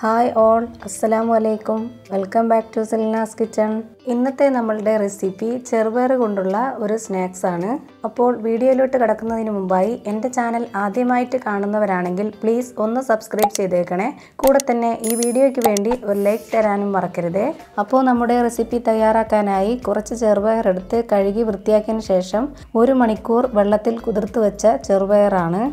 hi all അസ്സലാമു അലൈക്കും welcome back to Selina's kitchen ഇന്നത്തെ നമ്മളുടെ റെസിപ്പി ചെറുപയർ കൊണ്ടുള്ള ഒരു സ്നാക്സ് ആണ് അപ്പോൾ വീഡിയോയിലോട്ട് കിടക്കുന്നതിന് മുമ്പായി എൻ്റെ ചാനൽ ആദ്യമായിട്ട് കാണുന്നവരാണെങ്കിൽ പ്ലീസ് ഒന്ന് സബ്സ്ക്രൈബ് ചെയ്തേക്കണേ കൂടെ തന്നെ ഈ വീഡിയോയ്ക്ക് വേണ്ടി ഒരു ലൈക്ക് തരാനും മറക്കരുതേ അപ്പോൾ നമ്മുടെ റെസിപ്പി തയ്യാറാക്കാനായി കുറച്ച് ചെറുപയർ എടുത്ത് കഴുകി വൃത്തിയാക്കിയതിന് ശേഷം ഒരു മണിക്കൂർ വെള്ളത്തിൽ കുതിർത്ത് വെച്ച ചെറുപയറാണ്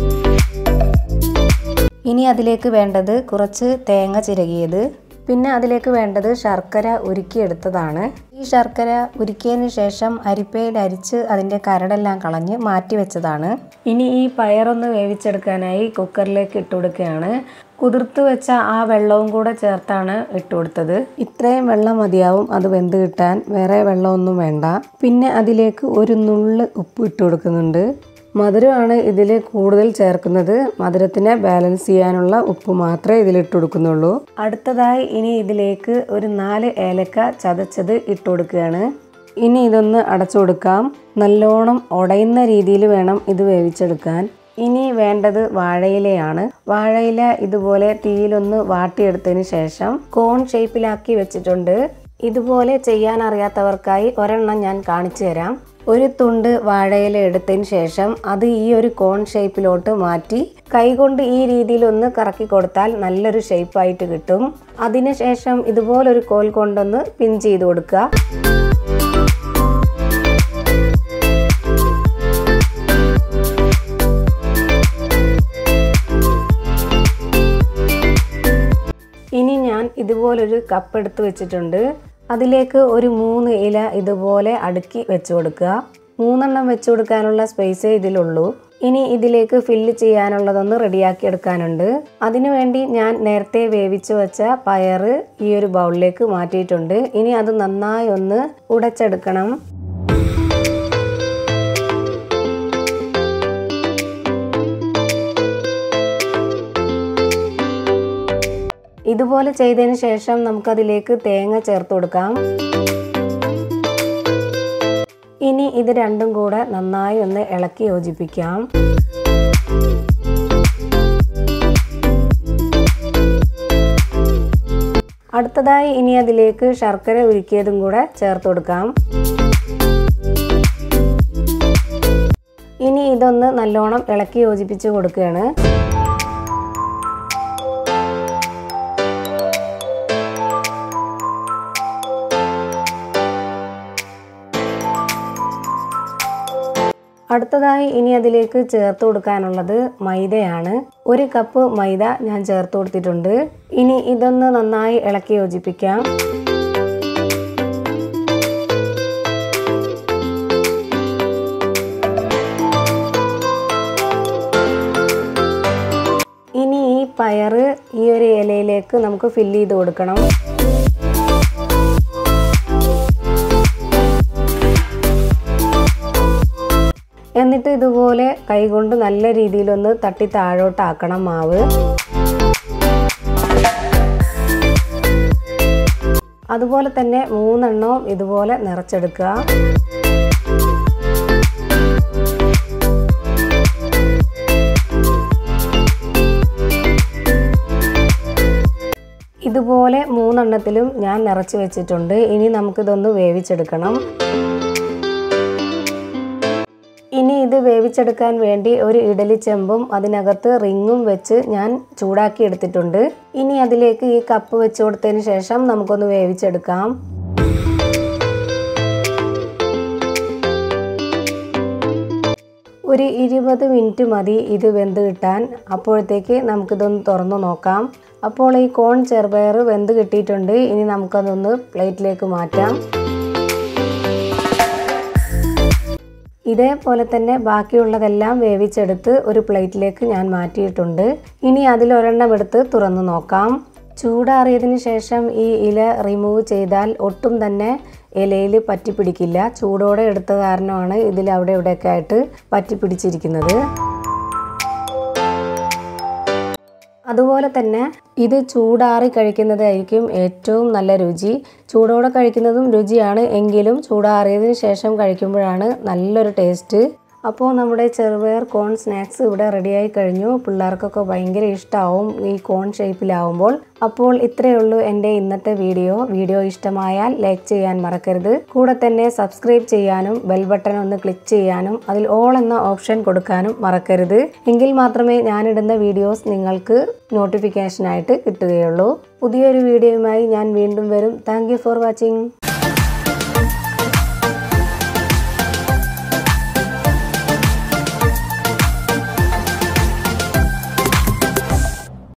ഇനി അതിലേക്ക് വേണ്ടത് കുറച്ച് തേങ്ങ ചിരകിയത് പിന്നെ അതിലേക്ക് വേണ്ടത് ശർക്കര ഉരുക്കിയെടുത്തതാണ് ഈ ശർക്കര ഉരുക്കിയതിന് ശേഷം അരിപ്പയിൽ അരിച്ച് അതിൻ്റെ കരടെല്ലാം കളഞ്ഞ് മാറ്റി വെച്ചതാണ് ഇനി ഈ പയറൊന്ന് വേവിച്ചെടുക്കാനായി കുക്കറിലേക്ക് ഇട്ട് കൊടുക്കുകയാണ് കുതിർത്ത് വെച്ച ആ വെള്ളവും കൂടെ ചേർത്താണ് ഇട്ട് കൊടുത്തത് ഇത്രയും വെള്ളം മതിയാവും അത് വെന്ത് കിട്ടാൻ വേറെ വെള്ളമൊന്നും വേണ്ട പിന്നെ അതിലേക്ക് ഒരു നുള്ള് ഉപ്പ് ഇട്ട് കൊടുക്കുന്നുണ്ട് മധുരമാണ് ഇതിൽ കൂടുതൽ ചേർക്കുന്നത് മധുരത്തിനെ ബാലൻസ് ചെയ്യാനുള്ള ഉപ്പ് മാത്രമേ ഇതിലിട്ട് കൊടുക്കുന്നുള്ളൂ അടുത്തതായി ഇനി ഇതിലേക്ക് ഒരു നാല് ഏലക്ക ചതച്ചത് ഇട്ട് കൊടുക്കുകയാണ് ഇനി ഇതൊന്ന് അടച്ചു കൊടുക്കാം നല്ലോണം ഉടയുന്ന രീതിയിൽ വേണം ഇത് വേവിച്ചെടുക്കാൻ ഇനി വേണ്ടത് വാഴയിലയാണ് വാഴയില ഇതുപോലെ തീയിലൊന്ന് വാട്ടിയെടുത്തതിന് ശേഷം കോൺ ഷേപ്പിലാക്കി വെച്ചിട്ടുണ്ട് ഇതുപോലെ ചെയ്യാൻ അറിയാത്തവർക്കായി ഒരെണ്ണം ഞാൻ കാണിച്ചു തരാം ഒരു തുണ്ട് വാഴയില എടുത്തതിന് ശേഷം അത് ഈ ഒരു കോൺ ഷേപ്പിലോട്ട് മാറ്റി കൈകൊണ്ട് ഈ രീതിയിൽ ഒന്ന് കറക്കി കൊടുത്താൽ നല്ലൊരു ഷേപ്പായിട്ട് കിട്ടും അതിനുശേഷം ഇതുപോലൊരു കോൽ കൊണ്ടൊന്ന് പിൻ ചെയ്ത് കൊടുക്കുക ഇനി ഞാൻ ഇതുപോലൊരു കപ്പ് എടുത്ത് വെച്ചിട്ടുണ്ട് അതിലേക്ക് ഒരു മൂന്ന് ഇല ഇതുപോലെ അടുക്കി വെച്ച് കൊടുക്കുക മൂന്നെണ്ണം വെച്ച് കൊടുക്കാനുള്ള സ്പേസേ ഇതിലുള്ളൂ ഇനി ഇതിലേക്ക് ഫില്ല് ചെയ്യാനുള്ളതൊന്ന് റെഡിയാക്കി എടുക്കാനുണ്ട് അതിനുവേണ്ടി ഞാൻ നേരത്തെ വേവിച്ച് വെച്ച പയറ് ഈ ഒരു ബൗളിലേക്ക് മാറ്റിയിട്ടുണ്ട് ഇനി അത് നന്നായി ഒന്ന് ഉടച്ചെടുക്കണം ഇതുപോലെ ചെയ്തതിന് ശേഷം നമുക്കതിലേക്ക് തേങ്ങ ചേർത്ത് കൊടുക്കാം ഇനി ഇത് രണ്ടും കൂടെ നന്നായി ഒന്ന് ഇളക്കി യോജിപ്പിക്കാം അടുത്തതായി ഇനി അതിലേക്ക് ശർക്കര ഉരുക്കിയതും കൂടെ ചേർത്ത് കൊടുക്കാം ഇനി ഇതൊന്ന് നല്ലോണം ഇളക്കി യോജിപ്പിച്ച് കൊടുക്കുകയാണ് അടുത്തതായി ഇനി അതിലേക്ക് ചേർത്ത് കൊടുക്കാനുള്ളത് മൈദയാണ് ഒരു കപ്പ് മൈദ ഞാൻ ചേർത്ത് കൊടുത്തിട്ടുണ്ട് ഇനി ഇതൊന്ന് നന്നായി ഇളക്കി യോജിപ്പിക്കാം ഇനി ഈ പയറ് ഈ ഒരു ഇലയിലേക്ക് നമുക്ക് ഫില്ല് ചെയ്ത് കൊടുക്കണം എന്നിട്ട് ഇതുപോലെ കൈകൊണ്ട് നല്ല രീതിയിലൊന്ന് തട്ടി താഴോട്ടാക്കണം മാവ് അതുപോലെ തന്നെ മൂന്നെണ്ണവും ഇതുപോലെ നിറച്ചെടുക്കുക ഇതുപോലെ മൂന്നെണ്ണത്തിലും ഞാൻ നിറച്ച് വെച്ചിട്ടുണ്ട് ഇനി നമുക്കിതൊന്ന് വേവിച്ചെടുക്കണം ഇനി ഇത് വേവിച്ചെടുക്കാൻ വേണ്ടി ഒരു ഇഡലി ചെമ്പും അതിനകത്ത് റിങ്ങും വെച്ച് ഞാൻ ചൂടാക്കി എടുത്തിട്ടുണ്ട് ഇനി അതിലേക്ക് ഈ കപ്പ് വെച്ച് കൊടുത്തതിന് ശേഷം നമുക്കൊന്ന് വേവിച്ചെടുക്കാം ഒരു ഇരുപത് മിനിറ്റ് മതി ഇത് വെന്ത് കിട്ടാൻ അപ്പോഴത്തേക്ക് നമുക്കിതൊന്ന് തുറന്നു നോക്കാം അപ്പോൾ ഈ കോൺ ചെറുപയർ വെന്ത് കിട്ടിയിട്ടുണ്ട് ഇനി നമുക്കതൊന്ന് പ്ലേറ്റിലേക്ക് മാറ്റാം ഇതേപോലെ തന്നെ ബാക്കിയുള്ളതെല്ലാം വേവിച്ചെടുത്ത് ഒരു പ്ലേറ്റിലേക്ക് ഞാൻ മാറ്റിയിട്ടുണ്ട് ഇനി അതിലൊരെണ്ണം എടുത്ത് തുറന്നു നോക്കാം ചൂടാറിയതിന് ശേഷം ഈ ഇല റിമൂവ് ചെയ്താൽ ഒട്ടും തന്നെ ഇലയിൽ പറ്റിപ്പിടിക്കില്ല ചൂടോടെ എടുത്ത കാരണമാണ് ഇതിൽ അവിടെ ഇവിടെയൊക്കെ ആയിട്ട് പറ്റിപ്പിടിച്ചിരിക്കുന്നത് അതുപോലെ തന്നെ ഇത് ചൂടാറി കഴിക്കുന്നതായിരിക്കും ഏറ്റവും നല്ല രുചി ചൂടോടെ കഴിക്കുന്നതും രുചിയാണ് എങ്കിലും ചൂടാറിയതിന് ശേഷം കഴിക്കുമ്പോഴാണ് നല്ലൊരു ടേസ്റ്റ് അപ്പോൾ നമ്മുടെ ചെറുപയർ കോൺ സ്നാക്സ് ഇവിടെ റെഡിയായി കഴിഞ്ഞു പിള്ളേർക്കൊക്കെ ഭയങ്കര ഇഷ്ടമാവും ഈ കോൺ ഷേപ്പിലാവുമ്പോൾ അപ്പോൾ ഇത്രയേ ഉള്ളൂ എൻ്റെ ഇന്നത്തെ വീഡിയോ വീഡിയോ ഇഷ്ടമായാൽ ലൈക്ക് ചെയ്യാൻ മറക്കരുത് കൂടെ തന്നെ സബ്സ്ക്രൈബ് ചെയ്യാനും ബെൽ ബട്ടൺ ഒന്ന് ക്ലിക്ക് ചെയ്യാനും അതിൽ ഓൾ എന്ന ഓപ്ഷൻ കൊടുക്കാനും മറക്കരുത് എങ്കിൽ മാത്രമേ ഞാനിടുന്ന വീഡിയോസ് നിങ്ങൾക്ക് നോട്ടിഫിക്കേഷനായിട്ട് കിട്ടുകയുള്ളൂ പുതിയൊരു വീഡിയോയുമായി ഞാൻ വീണ്ടും വരും താങ്ക് ഫോർ വാച്ചിങ്